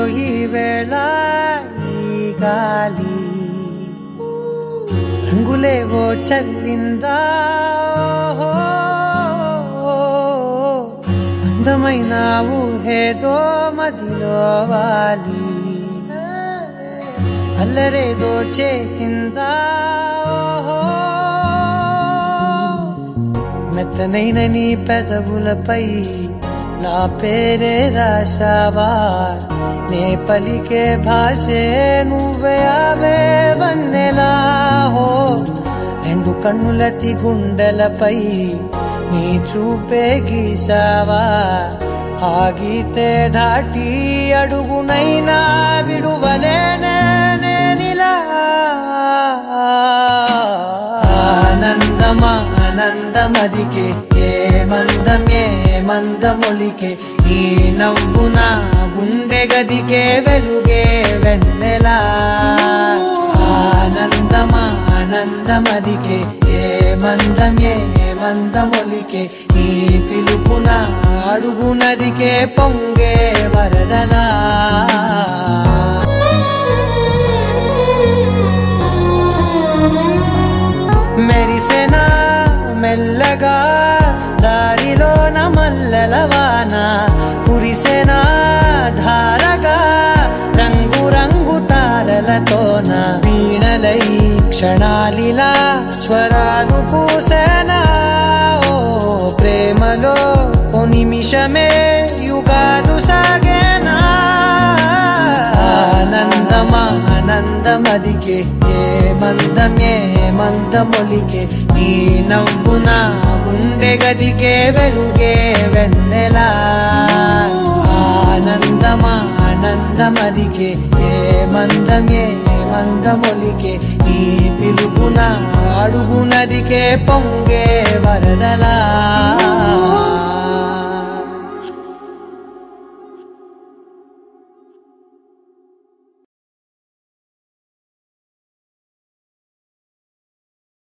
ఈ వేళ ఈ గాలి రంగులేవో చల్లిందా ఓహో, అందమైన ఊహేదో మదిలో వాలి అల్లరేదో చేసిందా ఓహో మెత్తనైన నీ పెదవులపై నా పేరే రాశావా నే పలికే భాషే నువ్వే అవే వన్నెలా హో రెండు కన్నులతి గుండెలపై నీ చూపే గీసావా ఆగితే దాటి అడుగునైనా విడువలేనే నేనిలా ఆనందమా ఆనందమదికే ఏ మందం ఏ మందమొలికే ఈ నవ్వున గుండె గదికే వెలుగే వెన్నెలా ఆనందమా ఆనందమదికే ఏ మందం ఏ మందమొలికే ఈ పిలుపున అడుగునదికే పొంగే వరదలా మెరిసెనా మెల్లగా దారిలోన మల్లెలవాన కురిసెనా ధారగా రంగు రంగు తారలతోన వీణలై క్షణాలిలా స్వరాలు పూసెనా ఓ ప్రేమలో ఓ నిమిషమే యుగాలు సాగేనా ఆనందమా ఆనందమదికే ఏ మందం ఏ మందమొలికే నీ నవ్వున గుండె గదికే వెలుగే వెన్నెలా ఆనందమా ఆనందమదికే ఏ మందం ఏ మందమొలికే నీ పిలుపున అడుగునదికే పొంగే వరదలా